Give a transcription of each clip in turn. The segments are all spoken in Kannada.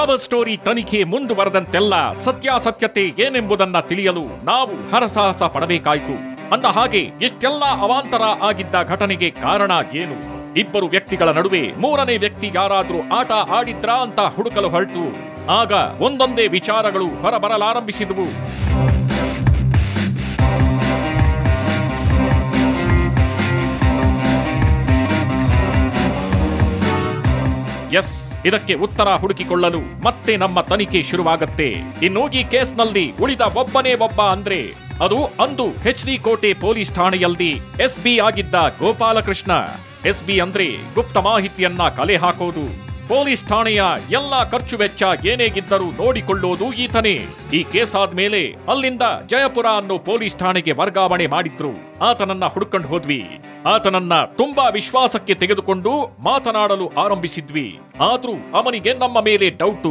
ಲವ್ ಸ್ಟೋರಿ ತನಿಖೆ ಮುಂದುವರೆದಂತೆಲ್ಲ ಸತ್ಯಾಸತ್ಯತೆ ಏನೆಂಬುದನ್ನ ತಿಳಿಯಲು ನಾವು ಹರಸಾಹಸ ಪಡಬೇಕಾಯ್ತು ಅಂದ ಹಾಗೆ ಇಷ್ಟೆಲ್ಲ ಅವಾಂತರ ಆಗಿದ್ದ ಘಟನೆಗೆ ಕಾರಣ ಏನು ಇಬ್ಬರು ವ್ಯಕ್ತಿಗಳ ನಡುವೆ ಮೂರನೇ ವ್ಯಕ್ತಿ ಯಾರಾದ್ರೂ ಆಟ ಆಡಿದ್ರಾ ಅಂತ ಹುಡುಕಲು ಹೊರಟು ಆಗ ಒಂದೊಂದೇ ವಿಚಾರಗಳು ಹೊರಬರಲಾರಂಭಿಸಿದವು ಎಸ್ ಇದಕ್ಕೆ ಉತ್ತರ ಹುಡುಕಿಕೊಳ್ಳಲು ಮತ್ತೆ ನಮ್ಮ ತನಿಖೆ ಶುರುವಾಗತ್ತೆ ಇನ್ನು ಈ ಕೇಸ್ನಲ್ಲಿ ಉಳಿದ ಒಬ್ಬನೇ ಒಬ್ಬ ಅಂದ್ರೆ ಅದು ಅಂದು ಎಚ್ ಡಿ ಕೋಟೆ ಪೊಲೀಸ್ ಠಾಣೆಯಲ್ಲಿ ಎಸ್ ಬಿ ಆಗಿದ್ದ ಗೋಪಾಲಕೃಷ್ಣ ಎಸ್ ಬಿ ಅಂದ್ರೆ ಗುಪ್ತ ಮಾಹಿತಿಯನ್ನ ಕಲೆ ಹಾಕೋದು ಪೊಲೀಸ್ ಠಾಣೆಯ ಎಲ್ಲಾ ಖರ್ಚು ವೆಚ್ಚ ಏನೇಗಿದ್ದರೂ ನೋಡಿಕೊಳ್ಳೋದು ಈತನೇ ಈ ಕೇಸ್ ಆದ್ಮೇಲೆ ಅಲ್ಲಿಂದ ಜಯಪುರ ಅನ್ನೋ ಪೊಲೀಸ್ ಠಾಣೆಗೆ ವರ್ಗಾವಣೆ ಮಾಡಿದ್ರು ಆತನನ್ನ ಹುಡುಕೊಂಡು ಹೋದ್ವಿ ಆತನನ್ನ ತುಂಬಾ ವಿಶ್ವಾಸಕ್ಕೆ ತೆಗೆದುಕೊಂಡು ಮಾತನಾಡಲು ಆರಂಭಿಸಿದ್ವಿ ಆದ್ರೂ ಅವನಿಗೆ ನಮ್ಮ ಮೇಲೆ ಡೌಟು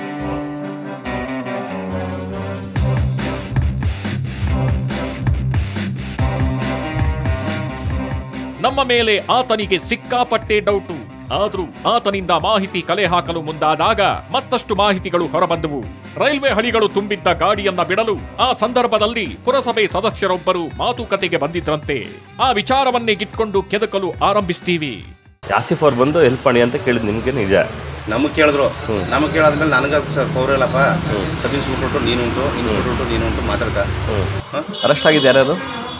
ನಮ್ಮ ಮೇಲೆ ಆತನಿಗೆ ಸಿಕ್ಕಾಪಟ್ಟೆ ಡೌಟು ಆದ್ರೂ ಆತನಿಂದ ಮಾಹಿತಿ ಕಲೆ ಹಾಕಲು ಮುಂದಾದಾಗ ಮತ್ತಷ್ಟು ಮಾಹಿತಿಗಳು ಹೊರಬಂದವು ರೈಲ್ವೆ ಹಳಿಗಳು ತುಂಬಿದ್ದ ಗಾಡಿಯನ್ನ ಬಿಡಲು ಆ ಸಂದರ್ಭದಲ್ಲಿ ಪುರಸಭೆ ಸದಸ್ಯರೊಬ್ಬರು ಮಾತುಕತೆಗೆ ಬಂದಿದ್ರಂತೆ ಆ ವಿಚಾರವನ್ನೇ ಗಿಟ್ಕೊಂಡು ಕೆದಕಲು ಆರಂಭಿಸ್ತೀವಿ ಆಸಿಫ್ ಅವ್ರು ಬಂದು ಹೆಲ್ಪ್ ಮಾಡಿ ಅಂತ ಕೇಳಿದ್ ನಿಮ್ಗೆ ನಿಜ ನಮಗೆ ಕೇಳಿದ್ರು ನಮಗೆ ಕೇಳಾದ್ಮೇಲೆ ನನಗೆ ಸರ್ ಪವರ್ ಇಲ್ಲಪ್ಪ ಸಬ್ ಇನ್ಸ್ಪೆಕ್ಟರ್ ಉಂಟು ನೀನುಂಟು ಇನ್ಸ್ಪೆಕ್ಟರ್ ಉಂಟು ನೀನುಂಟು ಮಾತಾಡ್ಕ ಅರೆಸ್ಟ್ ಆಗಿದೆ ಯಾರ್ಯಾರು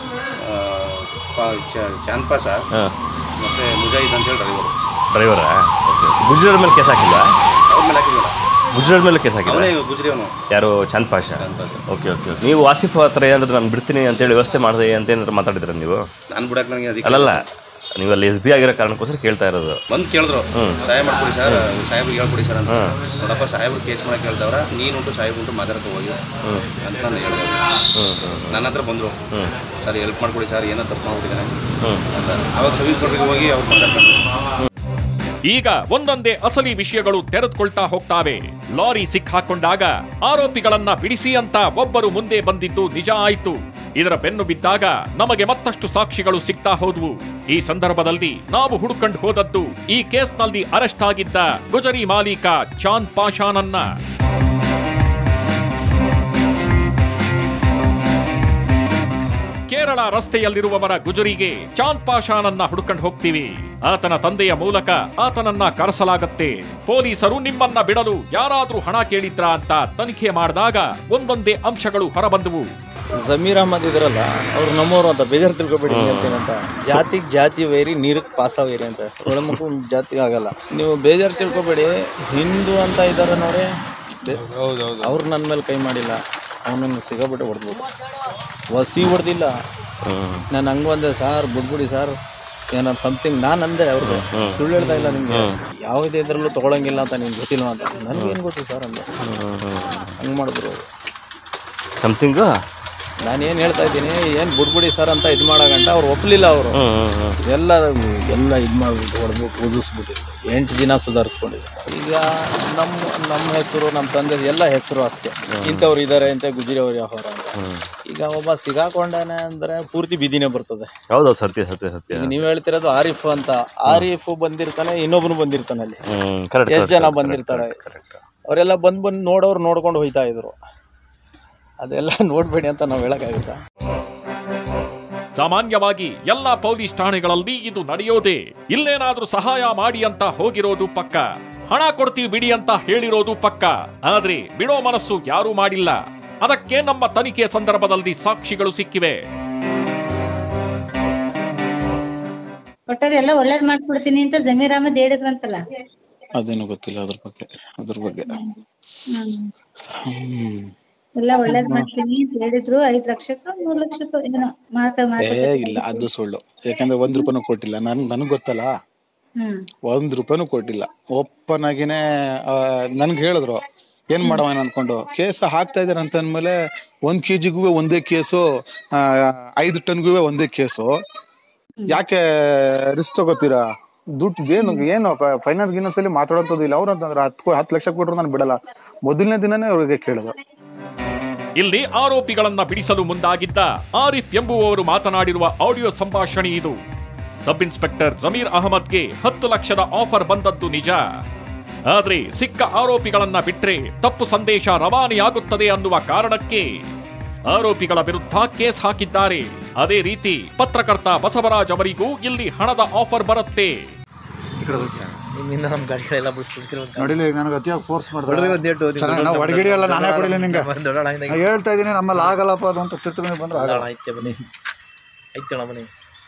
ಚಾಂದ್ ಪಾಸ ಹಾಂ ಮತ್ತು ಮುಜಾಹಿದ್ ಅಂತೇಳಿ ಡ್ರೈವರು ಡ್ರೈವರಾ ಓಕೆ ಗುಜ್ರಲ್ ಮೇಲೆ ಕೇಸ್ ಹಾಕಿಲ್ಲ ಅವ್ರ ಮೇಲೆ ಹಾಕಿದ್ವಲ್ಲ ಗುಜ್ರಲ್ ಮೇಲೆ ಕೇಸ್ ಹಾಕಿಲ್ಲ ಅವನೇ ಗುಜ್ರಿ ಅವನು ಯಾರು Chand Pasha Chand Pasha okay okay okay ನೀವು ಆಸಿಫ್ ಹತ್ರ ಏನಾದ್ರು ನಾನು ಬಿಡ್ತೀನಿ ಅಂತೇಳಿ ವ್ಯವಸ್ಥೆ ಮಾಡಿದೆ ಅಂತ ಏನಾದ್ರು ಮಾತಾಡಿದ್ರ ನೀವು ನಾನು ಬಿಡಕ್ಕೆ ನನಗೆ ಅದಕ್ಕೆ ಅಲ್ಲಲ್ಲ ನೀವು ಅಲ್ಲಿ ಎಸ್ ಬಿ ಆಗಿರೋ ಕಾರಣಕ್ಕೋಸ್ಕರ ಕೇಳ್ತಾ ಇರೋದು ಬಂದು ಕೇಳಿದ್ರು ಸಹಾಯ ಮಾಡ್ಕೊಡಿ ಸರ್ ಸಾಹೇಬ್ರಿಗೆ ಹೇಳ್ಕೊಡಿ ಸರ್ ಅಂತ ನೋಡಪ್ಪ ಸಾಹೇಬ್ರು ಕೇಸ್ ಮಾಡಕ್ಕೆ ಹೇಳ್ದವ್ರ ನೀನುಂಟು ಸಾಹೇಬ್ ಉಂಟು ಮಾತಾಡಕ್ಕೆ ಹೋಗಿ ಅಂತ ನಾನು ಹೇಳಿದೆ ನನ್ನ ಹತ್ರ ಬಂದರು ಸರ್ ಹೆಲ್ಪ್ ಮಾಡ್ಕೊಡಿ ಸರ್ ಏನೋ ತಪ್ಪು ಮಾಡ್ಬಿಟ್ಟಿದ್ದಾನೆ ಅಂತ ಅವಾಗ ಸಬ್ ಇನ್ಸ್ಪೆಕ್ಟರ್ಗೆ ಹೋಗಿ ಅವ್ರು ಮಾತಾಡ್ಕೊಂಡು ಈಗ ಒಂದೊಂದೇ ಅಸಲಿ ವಿಷಯಗಳು ತೆರೆದುಕೊಳ್ತಾ ಹೋಗ್ತಾವೆ ಲಾರಿ ಸಿಕ್ಕಾಕೊಂಡಾಗ ಆರೋಪಿಗಳನ್ನ ಬಿಡಿಸಿ ಅಂತ ಒಬ್ಬರು ಮುಂದೆ ಬಂದಿದ್ದು ನಿಜ ಆಯ್ತು ಇದರ ಬೆನ್ನು ಬಿದ್ದಾಗ ನಮಗೆ ಮತ್ತಷ್ಟು ಸಾಕ್ಷಿಗಳು ಸಿಗ್ತಾ ಹೋದ್ವು ಈ ಸಂದರ್ಭದಲ್ಲಿ ನಾವು ಹುಡುಕೊಂಡು ಹೋದದ್ದು ಈ ಕೇಸ್ನಲ್ಲಿ ಅರೆಸ್ಟ್ ಆಗಿದ್ದ ಗುಜರಿ ಮಾಲೀಕ ಚಾಂದ್ ಪಾಷಾನನ್ನ ಕೇರಳ ರಸ್ತೆಯಲ್ಲಿರುವವರ ಗುಜರಿಗೆ ಚಾಂದ್ ಪಾಷಾನನ್ನ ಹುಡುಕೊಂಡು ಹೋಗ್ತೀವಿ ಆತನ ತಂದೆಯ ಮೂಲಕ ಆತನನ್ನ ಕರೆಸಲಾಗತ್ತೆ ಪೊಲೀಸರು ನಿಮ್ಮನ್ನ ಬಿಡಲು ಯಾರಾದ್ರೂ ಹಣ ಕೇಳಿದ್ರಾ ಅಂತ ತನಿಖೆ ಮಾಡಿದಾಗ ಒಂದೊಂದೇ ಅಂಶಗಳು ಹೊರಬಂದವು ಜಮೀರ್ ಅಹಮದ್ ಇದ್ರಲ್ಲ ಅವ್ರು ನಮ್ಮವ್ರು ಅಂತ ಬೇಜಾರು ತಿಳ್ಕೊಬೇಡಿ ಅಂತೇನಂತ ಜಾತಿಗೆ ಜಾತಿ ವೈರಿ ನೀರಕ್ಕೆ ಪಾಸ ವೈರಿ ಅಂತ ಒಳಮುಖ ಜಾತಿ ಆಗಲ್ಲ ನೀವು ಬೇಜಾರು ತಿಳ್ಕೊಬೇಡಿ ಹಿಂದೂ ಅಂತ ಇದ್ದಾರೆ ನೋಡಿ ಅವ್ರು ನನ್ನ ಮೇಲೆ ಕೈ ಮಾಡಿಲ್ಲ ಅವನನ್ನು ಸಿಗಾಬಿಟ್ಟು ಹೊಡೆದ್ಬಿಟ್ಟು ವಸಿ ಹೊಡೆದಿಲ್ಲ ನಾನು ಹಂಗೆ ಅಂದೆ ಸಾರ್ ಬಿಡ್ಬಿಡಿ ಸಾರ್ ಏನಾರು ಸಮಥಿಂಗ್ ನಾನು ಅಂದೆ ಅವ್ರಿಗೆ ಸುಳ್ಳು ಹೇಳ್ತಾ ಇಲ್ಲ ನಿಮಗೆ ಯಾವುದೇ ಇದ್ರಲ್ಲೂ ತೊಗೊಳಂಗಿಲ್ಲ ಅಂತ ನಿಮ್ಗೆ ಗೊತ್ತಿಲ್ಲ ಅಂತ ನನಗೇನು ಗೊತ್ತು ಸರ್ ಅಂದೆ ಹಂಗೆ ಮಾಡಿದ್ರು ಅವ್ರು. ಸಮಥಿಂಗು ನಾನು ಏನು ಹೇಳ್ತಾ ಇದ್ದೀನಿ ಏನು ಬಿಡ್ಬಿಡಿ ಸರ್ ಅಂತ ಇದು ಮಾಡಗಂಟ ಅವ್ರು ಒಪ್ಪಲಿಲ್ಲ ಅವರು ಎಲ್ಲ ಎಲ್ಲ ಇದು ಮಾಡಿಬಿಟ್ಟು ಹೊಡೆದ್ಬಿಟ್ಟು ಉದಿಸ್ಬಿಟ್ಟಿದ್ರು ಎಂಟು ದಿನ ಸುಧಾರಿಸ್ಕೊಂಡಿದ್ರು ಈಗ ನಮ್ಮ ನಮ್ಮ ಹೆಸರು ನಮ್ಮ ತಂದೆ ಎಲ್ಲ ಹೆಸರು ಅಷ್ಟೇ ಇಂಥವ್ರು ಇದ್ದಾರೆ ಅಂತ ಗುಜರಿ ಅವ್ರ ವ್ಯವಹಾರ ಅಂತ ಈಗ ಒಬ್ಬ ಸಿಗಾಕೊಂಡಾನೆ ಅಂದರೆ ಪೂರ್ತಿ ಬಿದಿನೇ ಬರ್ತದೆ ಹೌದೌದು ಸತ್ಯ ಸತ್ಯ ಸತ್ಯ ಈಗ ನೀವು ಹೇಳ್ತಿರೋದು ಆರಿಫ್ ಅಂತ ಆರಿಫ್ ಬಂದಿರ್ತಾನೆ ಇನ್ನೊಬ್ಬನು ಬಂದಿರ್ತಾನೆ ಅಲ್ಲಿ ಹ್ಮ್ ಕರೆಕ್ಟ್ ಎಷ್ಟು ಜನ ಬಂದಿರ್ತಾರೆ ಅವರೆಲ್ಲ ಬಂದು ಬಂದು ನೋಡೋರು ನೋಡ್ಕೊಂಡು ಹೋಯ್ತಾ ಇದ್ರು ಅದೆಲ್ಲ ನೋಡಬೇಡಿ ಅಂತ ನಾವು ಹೇಳೋಕ್ಕಾಗುತ್ತಾ ಸಾಮಾನ್ಯವಾಗಿ ಎಲ್ಲಾ ಪೊಲೀಸ್ ಠಾಣೆಗಳಲ್ಲಿ ಇದು ನಡೆಯೋದೇ ಇಲ್ಲೇನಾದ್ರೂ ಸಹಾಯ ಮಾಡಿ ಅಂತ ಹೋಗಿರೋದು ಪಕ್ಕ ಹಣ ಕೊಡ್ತೀವಿ ಬಿಡಿ ಅಂತ ಹೇಳಿರೋದು ಪಕ್ಕ ಆದ್ರೆ ಬಿಡೋ ಮನಸ್ಸು ಯಾರೂ ಮಾಡಿಲ್ಲ ಅದಕ್ಕೆ ನಮ್ಮ ತನಿಖೆ ಸಂದರ್ಭದಲ್ಲಿ ಸಾಕ್ಷಿಗಳು ಸಿಕ್ಕಿವೆ ಒಟ್ಟಾರೆ ಎಲ್ಲ ಒಳ್ಳೇದ್ ಮಾಡ್ಕೊಡ್ತೀನಿ ಅಂತ ಜಮೀರ್ ಅಹಮದ್ ಹೇಳಿದ್ರಂತಲ್ಲ ಅದೇನು ಗೊತ್ತಿಲ್ಲ ಅದ್ರ ಬಗ್ಗೆ ಅದ್ರ ಬಗ್ಗೆ ಹ್ಮ್ ಎಲ್ಲ ಒಳ್ಳೇದ್ ಮಾಡ್ತೀನಿ ಅಂತ ಹೇಳಿದ್ರು ಐದ್ ಲಕ್ಷಕ್ಕೋ ಮೂರ್ ಲಕ್ಷಕ್ಕೋ ಏನೋ ಮಾತ ಏ ಇಲ್ಲ ಅದು ಸುಳ್ಳು ಯಾಕಂದ್ರೆ ಒಂದ್ ರೂಪಾಯಿನೂ ಕೊಟ್ಟಿಲ್ಲ ನನ್ ನನಗ್ ಗೊತ್ತಲ್ಲ ಹ್ಮ್ ಒಂದ್ ರೂಪಾಯಿನೂ ಕೊಟ್ಟಿಲ್ಲ ಓಪನ್ ಆಗಿನೇ ಆ, ನನ್ಗ್ ಹೇಳಿದ್ರು ಏನ್ ಮಾಡವ ಅನ್ಕೊಂಡು ಕೇಸ್ ಹಾಕ್ತಾ ಇದಾರೆ ಅಂತ ಅಂದ್ಮೇಲೆ ಒಂದ್ ಕೆಜಿಗೂ ಒಂದೇ ಕೇಸು ಐದು ಟನ್ಗೂ ಒಂದೇ ಕೇಸು ಯಾಕೆ ರಿಸ್ಕ್ ತಗೋತೀರಾ ದುಡ್ಡು ಏನು ಏನು ಫೈನಾನ್ಸ್ ಗಿನಾನ್ಸ್ ಅಲ್ಲಿ ಮಾತಾಡೋಂಥದ್ದು ಇಲ್ಲ ಅವ್ರು ಅಂತಂದ್ರೆ ಹತ್ತು ಹತ್ತು ಲಕ್ಷ ಕೊಟ್ರು ನಾನು ಬಿಡಲ್ಲ ಮೊದಲನೇ ದಿನನೇ ಅವ್ರಿಗೆ ಕೇಳಿದ್ರು ಇಲ್ಲಿ ಆರೋಪಿಗಳನ್ನ ಬಿಡಿಸಲು ಮುಂದಾಗಿದ್ದ ಆರಿಫ್ ಎಂಬುವವರು ಮಾತನಾಡಿರುವ ಆಡಿಯೋ ಸಂಭಾಷಣೆ ಇದು ಸಬ್ ಇನ್ಸ್ಪೆಕ್ಟರ್ ಜಮೀರ್ ಅಹಮದ್ಗೆ ಹತ್ತು ಲಕ್ಷದ ಆಫರ್ ಬಂದದ್ದು ನಿಜ ಆದ್ರೆ ಸಿಕ್ಕ ಆರೋಪಿಗಳನ್ನ ಬಿಟ್ರೆ ತಪ್ಪು ಸಂದೇಶ ರವಾನೆಯಾಗುತ್ತದೆ ಅನ್ನುವ ಕಾರಣಕ್ಕೆ ಆರೋಪಿಗಳ ವಿರುದ್ಧ ಕೇಸ್ ಹಾಕಿದ್ದಾರೆ ಅದೇ ರೀತಿ ಪತ್ರಕರ್ತ ಬಸವರಾಜ್ ಅವರಿಗೂ ಇಲ್ಲಿ ಹಣದ ಆಫರ್ ಬರುತ್ತೆ ನಿಮ್ಮಿಂದ ನಮ್ಮ ಗಾಡಿಗಳೆಲ್ಲ ಬಿಡಿಸ್ಬಿಡ್ತಿರುವಂತ ನೋಡಿಲ್ಲ ಈಗ ನನಗೆ ಅತಿಯಾಗಿ ಫೋರ್ಸ್ ಹೊಡೆದ್ರೆ ಒಂದ್ ಏಟು, ಮಾಡಿದ್ರೆ ನಿಮ್ಗೆ ನಾವು ಹೊಡಗಿಡಿ ಅಲ್ಲ ನಾನೇ ಕೊಡಿಲ್ಲ ನಿಂಗೆ ಬಂದ್ ದೊಡ್ಡಣ್ಣ ಇದ್ದಂಗೆ. ನಾ ಹೇಳ್ತಾ ಇದ್ದೀನಿ ನಮ್ಮಲ್ಲಿ ಆಗಲ್ಲಪ್ಪ ಅದು ಅಂತ ತಿರ್ತ್ಕೊಂಡು ಬಂದ್ರೆ ಆಗಲ್ಲ ದೊಡ್ಡಣ್ಣ ಐತೆ ಬನ್ನಿ ಐತಣ ಬನ್ನಿ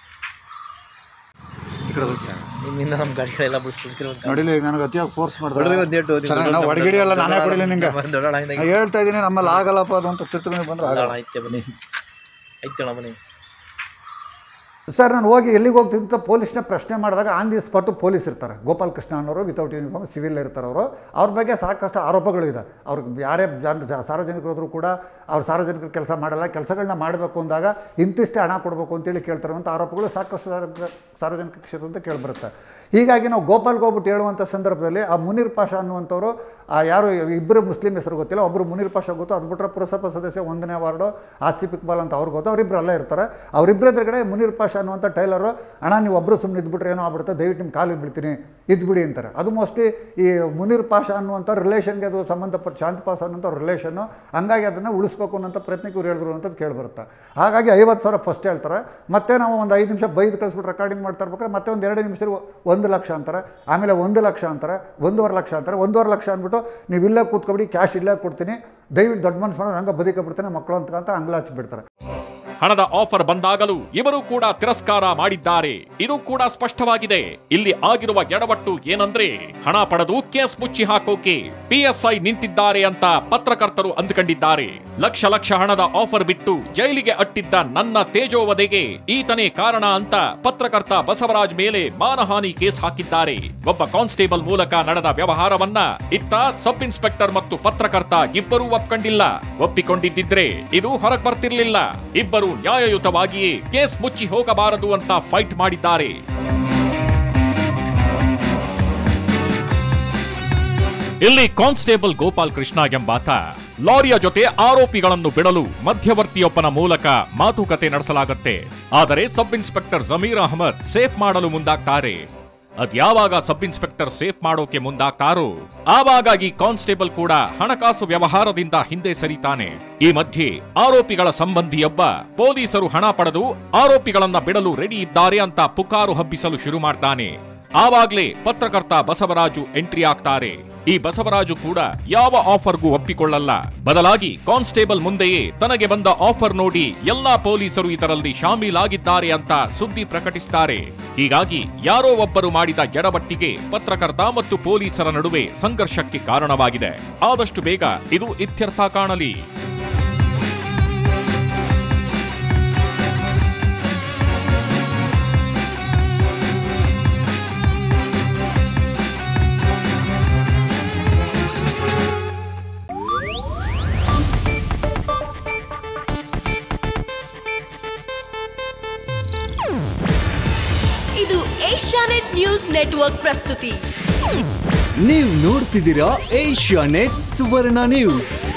ನಿಮ್ಮಿಂದ ನಮ್ಮ ಗಾಡಿಗಳೆಲ್ಲ ಬಿಡಿಸ್ಬಿಡ್ತಿರುವಂತ ನೋಡಿಲ್ಲ ಈಗ ನನಗೆ ಅತಿಯಾಗಿ ಫೋರ್ಸ್ ಹೊಡೆದ್ರೆ ಒಂದ್ ಏಟು, ಮಾಡಿದ್ರೆ ನಿಮ್ಗೆ ನಾವು ಹೊಡಗಿಡಿ ಅಲ್ಲ ನಾನೇ ಕೊಡಿಲ್ಲ ನಿಂಗೆ ಬಂದ್ ದೊಡ್ಡಣ್ಣ ನಾ ಇದ್ದಂಗೆ. ಹೇಳ್ತಾ ಇದ್ದೀನಿ ನಮ್ಮಲ್ಲಿ ಆಗಲ್ಲಪ್ಪ ಅದು ಅಂತ ತಿರ್ತ್ಕೊಂಡು ಬಂದ್ರೆ ಆಗಲ್ಲ ದೊಡ್ಡಣ್ಣ ಐತೆ ಬನ್ನಿ ಐತಣ ಬನ್ನಿ ಸರ್ ನಾನು ಹೋಗಿ ಎಲ್ಲಿಗೆ ಹೋಗ್ತೀನಿ ಅಂತ ಪೊಲೀಸ್ನ ಪ್ರಶ್ನೆ ಮಾಡಿದಾಗ ಆನ್ ದಿ ಸ್ಪಾಟು ಪೊಲೀಸ್ ಇರ್ತಾರೆ ಗೋಪಾಲ್ ಕೃಷ್ಣ ಅನ್ನೋರು ವಿತೌಟ್ ಯೂನಿಫಾರ್ಮ್ ಸಿವಿಲ್ ಇರ್ತಾರೆ ಅವರು ಅವ್ರ ಬಗ್ಗೆ ಸಾಕಷ್ಟು ಆರೋಪಗಳು ಇದೆ ಅವ್ರಿಗೆ ಯಾರೇ ಜನ ಜ- ಸಾರ್ವಜನಿಕರು ಹೋದ್ರು ಕೂಡ ಅವ್ರು ಸಾರ್ವಜನಿಕರು ಕೆಲಸ ಮಾಡಲ್ಲ ಕೆಲಸಗಳನ್ನ ಮಾಡಬೇಕು ಅಂದಾಗ ಇಂತಿಷ್ಟೇ ಹಣ ಕೊಡಬೇಕು ಅಂತೇಳಿ ಕೇಳ್ತಾರೆ ಅಂತ ಆರೋಪಗಳು ಸಾಕಷ್ಟು ಸಾರ್ವಜನಿಕ- ಸಾರ್ವಜನಿಕ ಕ್ಷೇತ್ರದಿಂದ ಕೇಳಿಬರುತ್ತೆ ಹೀಗಾಗಿ ನಾವು ಗೋಪಾಲ್ಗೆ ಹೋಗ್ಬಿಟ್ಟು ಹೇಳುವಂಥ ಸಂದರ್ಭದಲ್ಲಿ ಆ ಮುನೀರ್ ಪಾಷಾ ಅನ್ನುವಂಥವ್ರು ಆ ಯಾರು ಇಬ್ಬರು ಮುಸ್ಲಿಂ ಹೆಸರು ಗೊತ್ತಿಲ್ಲ ಒಬ್ಬರು ಮುನೀರ್ ಪಾಷಾ ಗೊತ್ತು ಅದು ಬಿಟ್ಟರೆ ಪುರಸಭಾ ಸದಸ್ಯ ಒಂದನೇ ವಾರ್ಡು ಆಸಿಫ್ ಇಕ್ಬಾಲ್ ಅಂತ ಅವ್ರಿಗೆ ಗೊತ್ತು ಅವರಿಬ್ಬರು ಅಲ್ಲೇ ಇರ್ತಾರೆ ಅವರಿಬ್ಬರ ಎದುರುಗಡೆ ಮುನೀರ್ ಪಾಷಾ ಅನ್ನುವಂಥ ಟೈಲರು ಅಣ್ಣ ನೀವು ಒಬ್ಬರು ಸುಮ್ಮನೆ ಇದ್ಬಿಟ್ರೆ ಏನೋ ಆಗ್ಬಿಡುತ್ತೆ ದಯವಿಟ್ಟು ನಿಮ್ಮ ಕಾಲಿಗೆ ಬೀಳ್ತೀನಿ ಇದ್ಬಿಡಿ ಅಂತಾರೆ ಅದು ಮೋಸ್ಟ್ಲಿ ಈ ಮುನೀರ್ ಪಾಷಾ ಅನ್ನುವಂಥ ರಿಲೇಷನ್ಗೆ ಅದು ಸಂಬಂಧಪಟ್ಟ ಶಾಂತಿ ಪಾಷಾ ಅನ್ನೋಂಥ ರಿಲೇಷನ್ನು ಹಂಗಾಗಿ ಅದನ್ನು ಉಳಿಸ್ಬೇಕು ಅನ್ನೋಂಥ ಪ್ರಯತ್ನಕ್ಕೆ ಇವ್ರು ಹೇಳಿದ್ರು ಅಂತದ್ದು ಕೇಳಿಬರುತ್ತೆ ಹಾಗಾಗಿ ಐವತ್ತು ಸಾವಿರ ಫಸ್ಟ್ ಹೇಳ್ತಾರೆ ಮತ್ತೆ ನಾವು ಒಂದು ಐದು ನಿಮಿಷ ಬೈದು ಕಳಿಸ್ಬಿಟ್ಟು ರೆಕಾರ್ಡಿಂಗ್ ಮಾಡ್ತಾ ಇರ್ಬೇಕಾದ್ರೆ ಮತ್ತೆ ಒಂದು ಎರಡು ನಿಮಿಷದಲ್ಲಿ ಒಂದು ಲಕ್ಷ ಅಂತಾರೆ ಆಮೇಲೆ ಒಂದು ಲಕ್ಷ ಅಂತಾರೆ ಒಂದೂವರೆ ಲಕ್ಷ ಅಂತಾರೆ ಒಂದೂವರೆ ಲಕ್ಷ ಅಂದ್ಬಿಟ್ಟು ನೀವು ಇಲ್ಲೇ ಕೂತ್ಕೊಬಿಡಿ ಕ್ಯಾಶ್ ಇಲ್ಲೇ ಕೊಡ್ತೀನಿ ದಯವಿಟ್ಟು ದೊಡ್ಡ ಮನಸ್ಸು ಮಾಡೋರು ಹಂಗೆ ಬದುಕಬಿಡ್ತಾನೆ ಮಕ್ಕಳು ಅಂತ ಅಂಗ್ಲ ಹಚ್ಚಿಬಿಡ್ತಾರೆ ಹಣದ ಆಫರ್ ಬಂದಾಗಲೂ ಇವರು ಕೂಡ ತಿರಸ್ಕಾರ ಮಾಡಿದ್ದಾರೆ ಇದು ಕೂಡ ಸ್ಪಷ್ಟವಾಗಿದೆ ಇಲ್ಲಿ ಆಗಿರುವ ಎಡವಟ್ಟು ಏನಂದ್ರೆ ಹಣ ಪಡೆದು ಕೇಸ್ ಮುಚ್ಚಿ ಹಾಕೋಕೆ ಪಿಎಸ್ಐ ನಿಂತಿದ್ದಾರೆ ಅಂತ ಪತ್ರಕರ್ತರು ಅಂದುಕೊಂಡಿದ್ದಾರೆ ಲಕ್ಷ ಲಕ್ಷ ಹಣದ ಆಫರ್ ಬಿಟ್ಟು ಜೈಲಿಗೆ ಅಟ್ಟಿದ್ದ ನನ್ನ ತೇಜೋವಧೆಗೆ ಈತನೇ ಕಾರಣ ಅಂತ ಪತ್ರಕರ್ತ ಬಸವರಾಜ್ ಮೇಲೆ ಮಾನಹಾನಿ ಕೇಸ್ ಹಾಕಿದ್ದಾರೆ ಒಬ್ಬ ಕಾನ್ಸ್ಟೇಬಲ್ ಮೂಲಕ ನಡೆದ ವ್ಯವಹಾರವನ್ನ ಇತ್ತ ಸಬ್ ಇನ್ಸ್ಪೆಕ್ಟರ್ ಮತ್ತು ಪತ್ರಕರ್ತ ಇಬ್ಬರೂ ಒಪ್ಕೊಂಡಿಲ್ಲ ಒಪ್ಪಿಕೊಂಡಿದ್ದಿದ್ರೆ ಇದು ಹೊರಗ್ ಬರ್ತಿರ್ಲಿಲ್ಲ ಇಬ್ಬರು ನ್ಯಾಯಯುತವಾಗಿಯೇ ಕೇಸ್ ಮುಚ್ಚಿ ಹೋಗಬಾರದು ಅಂತ ಫೈಟ್ ಮಾಡಿದ್ದಾರೆ ಇಲ್ಲಿ ಕಾನ್ಸ್ಟೇಬಲ್ ಗೋಪಾಲ್ ಕೃಷ್ಣ ಎಂಬಾತ ಲಾರಿಯ ಜೊತೆ ಆರೋಪಿಗಳನ್ನು ಬಿಡಲು ಮಧ್ಯವರ್ತಿಯೊಬ್ಬನ ಮೂಲಕ ಮಾತುಕತೆ ನಡೆಸಲಾಗುತ್ತೆ ಆದರೆ sub inspector Zameer Ahmed safe ಮಾಡಲು ಮುಂದಾಗ್ತಾರೆ ಅದ್ಯಾವಾಗ ಸಬ್ ಇನ್ಸ್ಪೆಕ್ಟರ್ ಸೇಫ್ ಮಾಡೋಕೆ ಮುಂದಾಗ್ತಾರೋ ಆವಾಗ ಈ ಕಾನ್ಸ್ಟೇಬಲ್ ಕೂಡ ಹಣಕಾಸು ವ್ಯವಹಾರದಿಂದ ಹಿಂದೆ ಸರಿತಾನೆ ಈ ಮಧ್ಯೆ ಆರೋಪಿಗಳ ಸಂಬಂಧಿಯೊಬ್ಬ ಪೊಲೀಸರು ಹಣ ಪಡೆದು ಆರೋಪಿಗಳನ್ನ ಬಿಡಲು ರೆಡಿ ಇದ್ದಾರೆ ಅಂತ ಪುಕಾರು ಹಬ್ಬಿಸಲು ಶುರು ಮಾಡ್ತಾನೆ ಆವಾಗ್ಲೇ ಪತ್ರಕರ್ತ ಬಸವರಾಜು ಎಂಟ್ರಿ ಆಗ್ತಾರೆ ಈ ಬಸವರಾಜು ಕೂಡ ಯಾವ ಆಫರ್ಗೂ ಒಪ್ಪಿಕೊಳ್ಳಲ್ಲ ಬದಲಾಗಿ ಕಾನ್ಸ್ಟೇಬಲ್ ಮುಂದೆಯೇ ತನಗೆ ಬಂದ ಆಫರ್ ನೋಡಿ ಎಲ್ಲಾ ಪೊಲೀಸರು ಇದರಲ್ಲಿ ಶಾಮೀಲಾಗಿದ್ದಾರೆ ಅಂತ ಸುದ್ದಿ ಪ್ರಕಟಿಸ್ತಾರೆ ಹೀಗಾಗಿ ಯಾರೋ ಒಬ್ಬರು ಮಾಡಿದ ಎಡವಟ್ಟಿಗೆ ಪತ್ರಕರ್ತ ಮತ್ತು ಪೊಲೀಸರ ನಡುವೆ ಸಂಘರ್ಷಕ್ಕೆ ಕಾರಣವಾಗಿದೆ ಆದಷ್ಟು ಬೇಗ ಇದು ಇತ್ಯರ್ಥ ಕಾಣಲಿ ಇದು ಏಷ್ಯಾನೆಟ್ ನ್ಯೂಸ್ ನೆಟ್ವರ್ಕ್ ಪ್ರಸ್ತುತಿ ನೀವು ನೋಡ್ತಿದ್ದೀರಾ ಏಷ್ಯಾ ನೆಟ್ ಸುವರ್ಣ ನ್ಯೂಸ್